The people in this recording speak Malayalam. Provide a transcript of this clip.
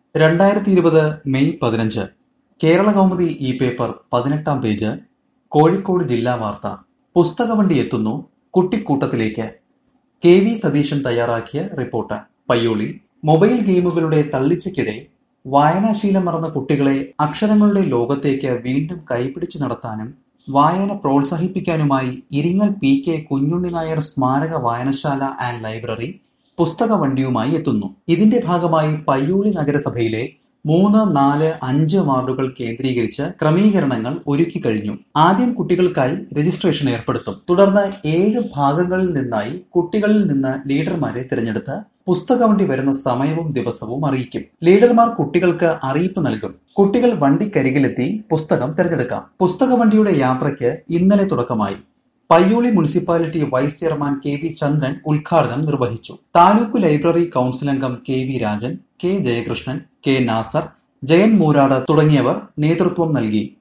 രണ്ടായിരത്തി ഇരുപത് മെയ് പതിനഞ്ച് കേരള കൗമുദി ഈ പേപ്പർ പതിനെട്ടാം പേജ് കോഴിക്കോട് ജില്ലാ വാർത്ത പുസ്തകവണ്ടി എത്തുന്നു കുട്ടിക്കൂട്ടത്തിലേക്ക് കെ വി സതീശൻ തയ്യാറാക്കിയ റിപ്പോർട്ട് പയ്യോളി മൊബൈൽ ഗെയിമുകളുടെ തള്ളിച്ചയ്ക്കിടെ വായനാശീലം മറന്ന കുട്ടികളെ അക്ഷരങ്ങളുടെ ലോകത്തേക്ക് വീണ്ടും കൈപിടിച്ചു നടത്താനും വായന പ്രോത്സാഹിപ്പിക്കാനുമായി ഇരിങ്ങൽ പി കെ കുഞ്ഞുണ്ണി നായർ സ്മാരക വായനശാല ആൻഡ് ലൈബ്രറി പുസ്തക വണ്ടിയുമായി എത്തുന്നു ഇതിന്റെ ഭാഗമായി പയ്യോളി നഗരസഭയിലെ മൂന്ന് നാല് അഞ്ച് വാർഡുകൾ കേന്ദ്രീകരിച്ച് ക്രമീകരണങ്ങൾ ഒരുക്കി കഴിഞ്ഞു ആദ്യം കുട്ടികൾക്കായി രജിസ്ട്രേഷൻ ഏർപ്പെടുത്തും തുടർന്ന് ഏഴ് ഭാഗങ്ങളിൽ നിന്നായി കുട്ടികളിൽ നിന്ന് ലീഡർമാരെ തിരഞ്ഞെടുത്ത് പുസ്തകവണ്ടി വരുന്ന സമയവും ദിവസവും അറിയിക്കും ലീഡർമാർ കുട്ടികൾക്ക് അറിയിപ്പ് നൽകും കുട്ടികൾ വണ്ടിക്കരികിലെത്തി പുസ്തകം തിരഞ്ഞെടുക്കാം പുസ്തകവണ്ടിയുടെ യാത്രയ്ക്ക് ഇന്നലെ തുടക്കമായി Payyoli municipality vice chairman K V Chandran ഉദ്ഘാടനം നിർവഹിച്ചു താലൂക്ക് ലൈബ്രറി കൌൺസിൽ അംഗം K V Rajan K Jayakrishnan K Nasar Jayan Moorad തുടങ്ങിയവർ നേതൃത്വം നൽകി